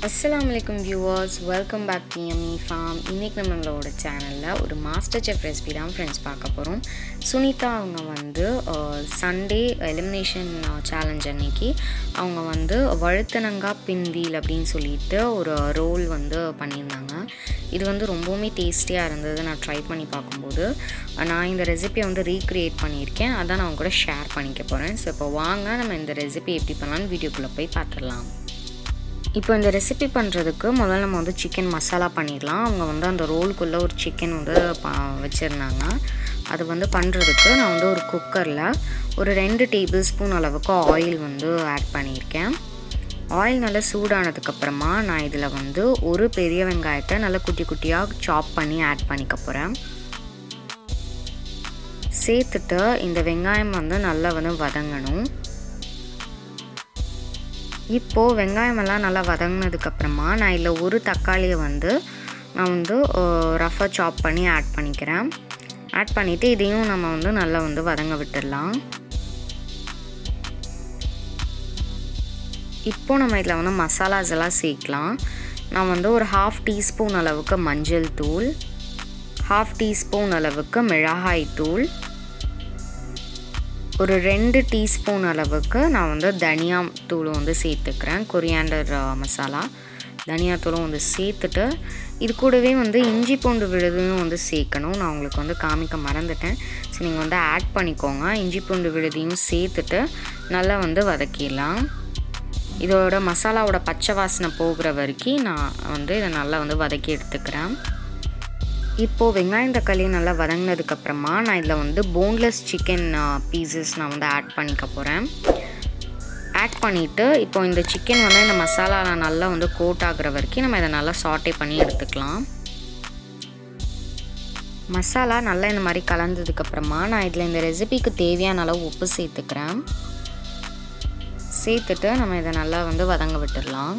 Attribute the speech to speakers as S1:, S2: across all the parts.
S1: அஸ்ஸலாமு அலைக்கும் viewers welcome back to Emmy farm இன்றைக்கி நம்மளோட சேனலில் ஒரு மாஸ்டர் செஃப் ரெசிபி தான் ஃப்ரெண்ட்ஸ் பார்க்க போகிறோம் சுனிதா அவங்க வந்து சண்டே எலிமினேஷன் சேலஞ்ச் அன்னைக்கு அவங்க வந்து வழுத்தனங்காய் பின்வீல் அப்படின்னு சொல்லிட்டு ஒரு ரோல் வந்து பண்ணியிருந்தாங்க இது வந்து ரொம்பவுமே டேஸ்டியாக இருந்தது நான் ட்ரை பண்ணி பார்க்கும்போது நான் இந்த ரெசிபியை வந்து ரீக்ரியேட் பண்ணியிருக்கேன் அதான் நான் அவங்க கூட ஷேர் பண்ணிக்க போகிறேன் ஸோ இப்போ வாங்க நம்ம இந்த ரெசிபி எப்படி பண்ணலாம்னு வீடியோக்குள்ளே போய் பார்த்துடலாம் இப்போ இந்த ரெசிபி பண்ணுறதுக்கு முதல்ல நம்ம வந்து சிக்கன் மசாலா பண்ணிடலாம் அவங்க வந்து அந்த ரோலுக்குள்ளே ஒரு சிக்கன் வந்து ப வச்சுருந்தாங்க அது வந்து பண்ணுறதுக்கு நான் வந்து ஒரு குக்கரில் ஒரு ரெண்டு டேபிள் ஸ்பூன் அளவுக்கு ஆயில் வந்து ஆட் பண்ணியிருக்கேன் ஆயில் நல்லா சூடானதுக்கப்புறமா நான் இதில் வந்து ஒரு பெரிய வெங்காயத்தை நல்லா குட்டி குட்டியாக சாப் பண்ணி ஆட் பண்ணிக்க போகிறேன் சேர்த்துட்டு இந்த வெங்காயம் வந்து நல்லா வந்து வதங்கணும் இப்போது வெங்காயமெல்லாம் நல்லா வதங்கினதுக்கப்புறமா நான் இதில் ஒரு தக்காளியை வந்து நான் வந்து ரஃபாக சாப் பண்ணி ஆட் பண்ணிக்கிறேன் ஆட் பண்ணிவிட்டு இதையும் நம்ம வந்து நல்லா வந்து வதங்க விட்டுடலாம் இப்போது நம்ம இதில் வந்து மசாலாஸ் எல்லாம் சேர்க்கலாம் நான் வந்து ஒரு ஹாஃப் டீஸ்பூன் அளவுக்கு மஞ்சள் தூள் ஹாஃப் டீஸ்பூன் அளவுக்கு மிளகாய் தூள் ஒரு ரெண்டு டீஸ்பூன் அளவுக்கு நான் வந்து தனியா தூள் வந்து சேர்த்துக்கிறேன் கொரியாண்டர் மசாலா தனியாத்தூளும் வந்து சேர்த்துட்டு இது கூடவே வந்து இஞ்சி பூண்டு விழுதையும் வந்து சேர்க்கணும் நான் உங்களுக்கு வந்து காமிக்க மறந்துட்டேன் ஸோ நீங்கள் வந்து ஆட் பண்ணிக்கோங்க இஞ்சி பூண்டு விழுதையும் சேர்த்துட்டு நல்லா வந்து வதக்கிடலாம் இதோட மசாலாவோட பச்சை வாசனை போகிற வரைக்கும் நான் வந்து இதை நல்லா வந்து வதக்கி எடுத்துக்கிறேன் இப்போது வெங்காயம் தக்காளி நல்லா வதங்கினதுக்கப்புறமா நான் இதில் வந்து போன்லெஸ் சிக்கன் பீசஸ் நான் வந்து ஆட் பண்ணிக்க போகிறேன் ஆட் பண்ணிவிட்டு இப்போ இந்த சிக்கன் வந்து இந்த மசாலாவில் நல்லா வந்து கோட் ஆகுற வரைக்கும் நம்ம இதை நல்லா சாட்டே பண்ணி எடுத்துக்கலாம் மசாலா நல்லா இந்த மாதிரி கலந்ததுக்கப்புறமா நான் இதில் இந்த ரெசிபிக்கு தேவையான அளவு உப்பு சேர்த்துக்கிறேன் சேர்த்துட்டு நம்ம இதை நல்லா வந்து வதங்க விட்டுடலாம்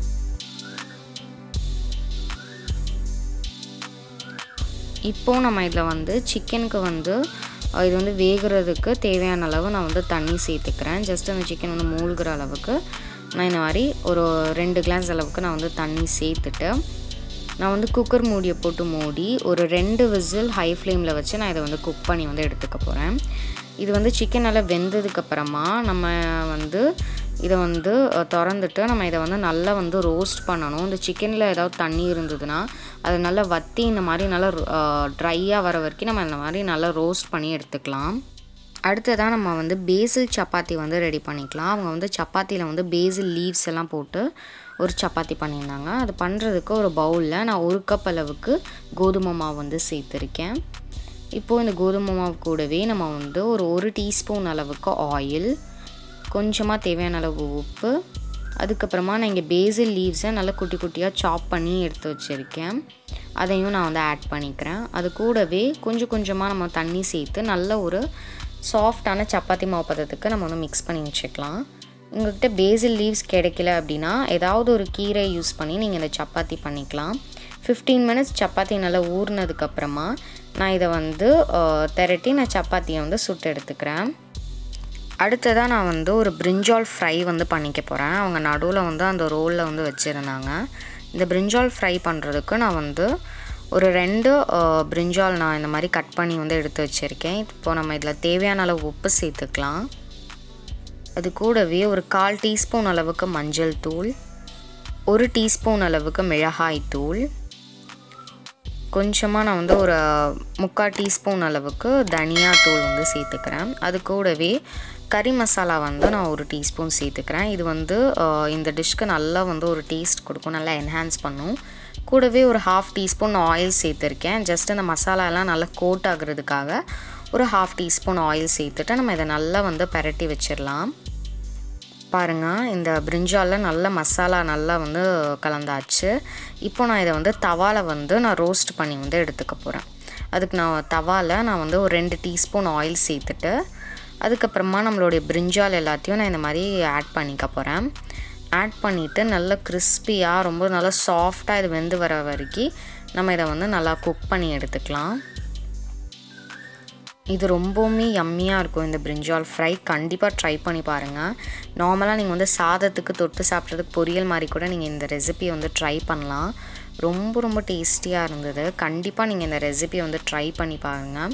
S1: இப்போது நம்ம இதில் வந்து சிக்கனுக்கு வந்து இது வந்து வேகிறதுக்கு தேவையான அளவு நான் வந்து தண்ணி சேர்த்துக்கிறேன் ஜஸ்ட் அந்த சிக்கன் வந்து மூழ்கிற அளவுக்கு நான் இந்த மாதிரி ஒரு ரெண்டு கிளாஸ் அளவுக்கு நான் வந்து தண்ணி சேர்த்துட்டு நான் வந்து குக்கர் மூடியை போட்டு மூடி ஒரு ரெண்டு விசில் ஹை ஃப்ளேமில் வச்சு நான் இதை வந்து குக் பண்ணி வந்து எடுத்துக்க போகிறேன் இது வந்து சிக்கன் நல்லா வெந்ததுக்கப்புறமா நம்ம வந்து இதை வந்து திறந்துட்டு நம்ம இதை வந்து நல்லா வந்து ரோஸ்ட் பண்ணணும் இந்த சிக்கனில் ஏதாவது தண்ணி இருந்ததுன்னா அதை நல்லா வற்றி இந்த மாதிரி நல்லா ட்ரையாக வர வரைக்கும் நம்ம இந்த மாதிரி நல்லா ரோஸ்ட் பண்ணி எடுத்துக்கலாம் அடுத்ததாக நம்ம வந்து பேசில் சப்பாத்தி வந்து ரெடி பண்ணிக்கலாம் அவங்க வந்து சப்பாத்தியில் வந்து பேசில் லீவ்ஸ் எல்லாம் போட்டு ஒரு சப்பாத்தி பண்ணியிருந்தாங்க அது பண்ணுறதுக்கு ஒரு பவுலில் நான் ஒரு கப் அளவுக்கு கோதுமை மாவு வந்து சேர்த்துருக்கேன் இப்போது இந்த கோதுமை மாவு கூடவே நம்ம வந்து ஒரு ஒரு டீஸ்பூன் அளவுக்கு ஆயில் கொஞ்சமாக தேவையான அளவு உப்பு அதுக்கப்புறமா நான் இங்கே பேசில் லீவ்ஸை நல்லா குட்டி குட்டியாக சாப் பண்ணி எடுத்து வச்சுருக்கேன் அதையும் நான் வந்து ஆட் பண்ணிக்கிறேன் அது கூடவே கொஞ்சம் கொஞ்சமாக நம்ம தண்ணி சேர்த்து நல்ல ஒரு சாஃப்டான சப்பாத்தி மாவு பதத்துக்கு நம்ம வந்து மிக்ஸ் பண்ணி வச்சுக்கலாம் உங்கள்கிட்ட பேசில் லீவ்ஸ் கிடைக்கல அப்படின்னா ஏதாவது ஒரு கீரை யூஸ் பண்ணி நீங்கள் இந்த சப்பாத்தி பண்ணிக்கலாம் ஃபிஃப்டீன் மினிட்ஸ் சப்பாத்தி நல்லா ஊறினதுக்கப்புறமா நான் இதை வந்து திரட்டி நான் சப்பாத்தியை வந்து சுட்டு எடுத்துக்கிறேன் அடுத்ததாக நான் வந்து ஒரு பிரிஞ்சால் ஃப்ரை வந்து பண்ணிக்க போகிறேன் அவங்க நடுவில் வந்து அந்த ரோலில் வந்து வச்சுருந்தாங்க இந்த பிரிஞ்சால் ஃப்ரை பண்ணுறதுக்கு நான் வந்து ஒரு ரெண்டு பிரிஞ்சால் நான் இந்த மாதிரி கட் பண்ணி வந்து எடுத்து வச்சுருக்கேன் இப்போது நம்ம இதில் தேவையான அளவு உப்பு சேர்த்துக்கலாம் அது கூடவே ஒரு கால் டீஸ்பூன் அளவுக்கு மஞ்சள் தூள் ஒரு டீஸ்பூன் அளவுக்கு மிளகாய் தூள் கொஞ்சமாக நான் வந்து ஒரு முக்கால் டீஸ்பூன் அளவுக்கு தனியா தூள் வந்து சேர்த்துக்கிறேன் அது கூடவே கறி மசாலா வந்து நான் ஒரு டீஸ்பூன் சேர்த்துக்கிறேன் இது வந்து இந்த டிஷ்க்கு நல்லா வந்து ஒரு டேஸ்ட் கொடுக்கும் நல்லா என்ஹான்ஸ் பண்ணும் கூடவே ஒரு ஹாஃப் டீஸ்பூன் ஆயில் சேர்த்துருக்கேன் ஜஸ்ட் அந்த மசாலாலாம் நல்லா கோட் ஆகுறதுக்காக ஒரு ஹாஃப் டீஸ்பூன் ஆயில் சேர்த்துட்டு நம்ம இதை நல்லா வந்து பரட்டி வச்சிடலாம் பாருங்கள் இந்த பிரிஞ்சாலில் நல்ல மசாலா நல்லா வந்து கலந்தாச்சு இப்போ நான் இதை வந்து தவாவில் வந்து நான் ரோஸ்ட் பண்ணி வந்து எடுத்துக்க போகிறேன் அதுக்கு நான் தவாவில் நான் வந்து ஒரு ரெண்டு டீஸ்பூன் ஆயில் சேர்த்துட்டு அதுக்கப்புறமா நம்மளுடைய பிரிஞ்சால் எல்லாத்தையும் நான் இந்த மாதிரி ஆட் பண்ணிக்க போகிறேன் ஆட் பண்ணிவிட்டு நல்ல கிறிஸ்பியாக ரொம்ப நல்லா சாஃப்டாக இது வெந்து வர வரைக்கும் நம்ம இதை வந்து நல்லா குக் பண்ணி எடுத்துக்கலாம் இது ரொம்பவுமே யம்மியாக இருக்கும் இந்த பிரிஞ்சால் ஃப்ரை கண்டிப்பாக ட்ரை பண்ணி பாருங்கள் நார்மலாக நீங்கள் வந்து சாதத்துக்கு தொட்டு சாப்பிட்றதுக்கு பொரியல் மாதிரி கூட நீங்கள் இந்த ரெசிபியை வந்து ட்ரை பண்ணலாம் ரொம்ப ரொம்ப டேஸ்டியாக இருந்தது கண்டிப்பாக நீங்கள் இந்த ரெசிபியை வந்து ட்ரை பண்ணி பாருங்கள்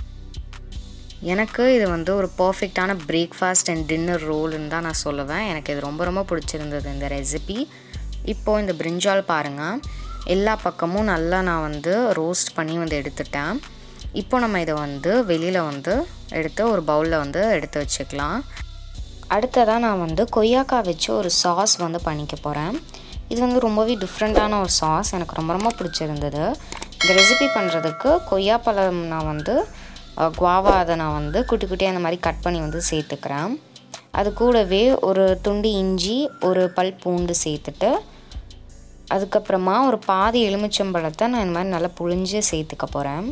S1: எனக்கு இது வந்து ஒரு பர்ஃபெக்டான பிரேக்ஃபாஸ்ட் அண்ட் டின்னர் ரோல்னு தான் நான் சொல்லுவேன் எனக்கு இது ரொம்ப ரொம்ப பிடிச்சிருந்தது இந்த ரெசிபி இப்போது இந்த பிரிஞ்சால் பாருங்கள் எல்லா பக்கமும் நல்லா நான் வந்து ரோஸ்ட் பண்ணி வந்து எடுத்துட்டேன் இப்போ நம்ம இதை வந்து வெளியில் வந்து எடுத்து ஒரு பவுலில் வந்து எடுத்து வச்சுக்கலாம் அடுத்ததாக நான் வந்து கொய்யாக்காய் வச்சு ஒரு சாஸ் வந்து பண்ணிக்க போகிறேன் இது வந்து ரொம்பவே டிஃப்ரெண்ட்டான ஒரு சாஸ் எனக்கு ரொம்ப ரொம்ப பிடிச்சிருந்தது இந்த ரெசிபி பண்ணுறதுக்கு கொய்யாப்பழம் நான் வந்து குவாவா அதை நான் வந்து குட்டி குட்டியாக அந்த மாதிரி கட் பண்ணி வந்து சேர்த்துக்கிறேன் அது கூடவே ஒரு துண்டு இஞ்சி ஒரு பல் பூண்டு சேர்த்துட்டு அதுக்கப்புறமா ஒரு பாதி எலுமிச்சம்பழத்தை நான் இந்த மாதிரி நல்லா புழிஞ்சு சேர்த்துக்க போகிறேன்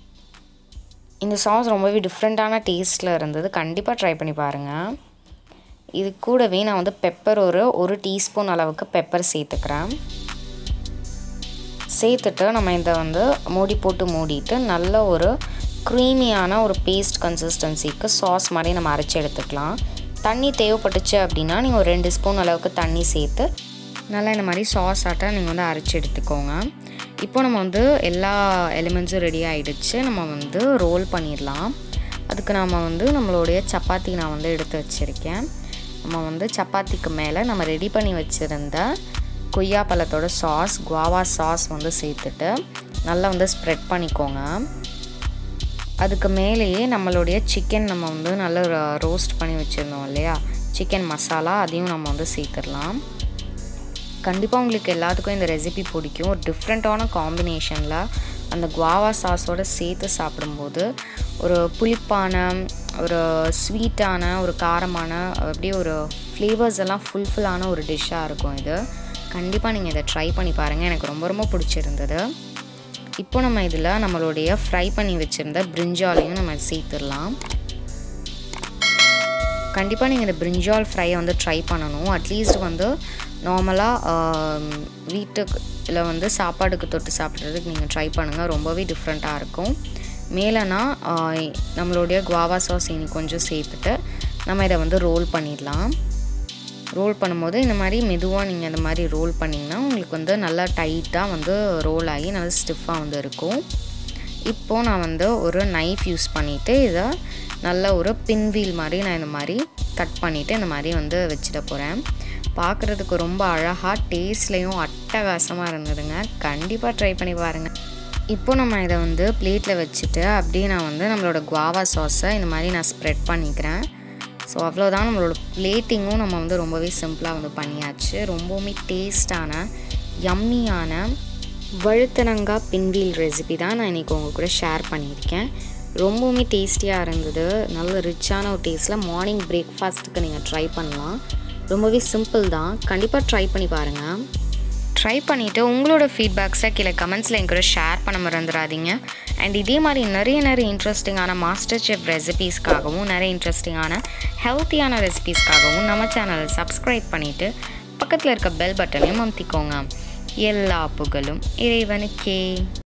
S1: இந்த சாஸ் ரொம்பவே டிஃப்ரெண்ட்டான டேஸ்ட்டில் இருந்தது கண்டிப்பாக ட்ரை பண்ணி பாருங்கள் இது கூடவே நான் வந்து பெப்பர் ஒரு ஒரு டீஸ்பூன் அளவுக்கு பெப்பர் சேர்த்துக்கிறேன் சேர்த்துட்டு நம்ம இதை வந்து மூடி போட்டு மூடிட்டு நல்ல ஒரு க்ரீமியான ஒரு பேஸ்ட் கன்சிஸ்டன்சிக்கு சாஸ் மாதிரி நம்ம அரைச்சி எடுத்துக்கலாம் தண்ணி தேவைப்பட்டுச்சு அப்படின்னா நீங்கள் ஒரு ரெண்டு ஸ்பூன் அளவுக்கு தண்ணி சேர்த்து நல்லா இந்த மாதிரி சாஸ் ஆட்டாக நீங்கள் வந்து அரைச்சி எடுத்துக்கோங்க இப்போ நம்ம வந்து எல்லா எலிமெண்ட்ஸும் ரெடி ஆகிடுச்சு நம்ம வந்து ரோல் பண்ணிடலாம் அதுக்கு நாம் வந்து நம்மளுடைய சப்பாத்தி நான் வந்து எடுத்து வச்சுருக்கேன் நம்ம வந்து சப்பாத்திக்கு மேலே நம்ம ரெடி பண்ணி வச்சுருந்த கொய்யா பழத்தோட சாஸ் குவாவா சாஸ் வந்து சேர்த்துட்டு நல்லா வந்து ஸ்ப்ரெட் பண்ணிக்கோங்க அதுக்கு மேலேயே நம்மளுடைய சிக்கன் நம்ம வந்து நல்லா ரோஸ்ட் பண்ணி வச்சுருந்தோம் இல்லையா சிக்கன் மசாலா அதையும் நம்ம வந்து சேர்த்துடலாம் கண்டிப்பாக உங்களுக்கு எல்லாத்துக்கும் இந்த ரெசிபி பிடிக்கும் ஒரு டிஃப்ரெண்ட்டான காம்பினேஷனில் அந்த குவாவா சாஸோடு சேர்த்து சாப்பிடும்போது ஒரு புளிப்பான ஒரு ஸ்வீட்டான ஒரு காரமான அப்படியே ஒரு ஃப்ளேவர்ஸ் எல்லாம் ஃபுல்ஃபுல்லான ஒரு டிஷ்ஷாக இருக்கும் இது கண்டிப்பாக நீங்கள் இதை ட்ரை பண்ணி பாருங்கள் எனக்கு ரொம்ப ரொம்ப பிடிச்சிருந்தது இப்போ நம்ம இதில் நம்மளுடைய ஃப்ரை பண்ணி வச்சுருந்த பிரிஞ்சாலையும் நம்ம சேர்த்துடலாம் கண்டிப்பாக நீங்கள் இந்த பிரிஞ்சால் ஃப்ரையை வந்து ட்ரை பண்ணணும் அட்லீஸ்ட் வந்து நார்மலாக வீட்டுக்கு இல்லை வந்து சாப்பாடுக்கு தொட்டு சாப்பிட்றதுக்கு நீங்கள் ட்ரை பண்ணுங்கள் ரொம்பவே டிஃப்ரெண்ட்டாக இருக்கும் மேலேனா நம்மளுடைய குவாவா சாஸ் இனி கொஞ்சம் சேர்த்துட்டு நம்ம இதை வந்து ரோல் பண்ணிடலாம் ரோல் பண்ணும்போது இந்த மாதிரி மெதுவாக நீங்கள் இந்த மாதிரி ரோல் பண்ணிங்கன்னா உங்களுக்கு வந்து நல்லா டைட்டாக வந்து ரோல் ஆகி நல்லா ஸ்டிஃபாக வந்து இருக்கும் இப்போது நான் வந்து ஒரு நைஃப் யூஸ் பண்ணிவிட்டு இதை நல்ல ஒரு பின்வீல் மாதிரி நான் இந்த மாதிரி கட் பண்ணிவிட்டு இந்த மாதிரி வந்து வச்சிட போகிறேன் பார்க்குறதுக்கு ரொம்ப அழகாக டேஸ்ட்லேயும் அட்டகாசமாக இருந்ததுங்க கண்டிப்பாக ட்ரை பண்ணி பாருங்கள் இப்போ நம்ம இதை வந்து பிளேட்டில் வச்சுட்டு அப்படியே நான் வந்து நம்மளோட குவாவா சாஸை இந்த மாதிரி நான் ஸ்ப்ரெட் பண்ணிக்கிறேன் ஸோ அவ்வளோதான் நம்மளோட பிளேட்டிங்கும் நம்ம வந்து ரொம்பவே சிம்பிளாக வந்து பண்ணியாச்சு ரொம்பவுமே டேஸ்டான யம்மியான வழுத்தனங்காய் பின்வீல் ரெசிபி தான் நான் இன்றைக்கி உங்கள் கூட ஷேர் பண்ணியிருக்கேன் ரொம்பவுமே டேஸ்டியாக இருந்தது நல்ல ரிச்சான ஒரு டேஸ்ட்டில் மார்னிங் பிரேக்ஃபாஸ்ட்டுக்கு நீங்கள் ட்ரை பண்ணலாம் ரொம்பவே சிம்பிள் தான் கண்டிப்பாக ட்ரை பண்ணி பாருங்கள் ட்ரை பண்ணிவிட்டு உங்களோட ஃபீட்பேக்ஸை கீழே கமெண்ட்ஸில் என் கூட ஷேர் பண்ண மறந்துடாதீங்க அண்ட் இதே மாதிரி நிறைய நிறைய இன்ட்ரெஸ்டிங்கான மாஸ்டர் செஃப் ரெசிபீஸ்க்காகவும் நிறைய இன்ட்ரெஸ்டிங்கான ஹெல்த்தியான ரெசிபீஸ்க்காகவும் நம்ம சேனலை சப்ஸ்கிரைப் பண்ணிவிட்டு பக்கத்தில் இருக்க பெல் பட்டனையும் அமுத்திக்கோங்க எல்லா புகழும் இறைவனுக்கே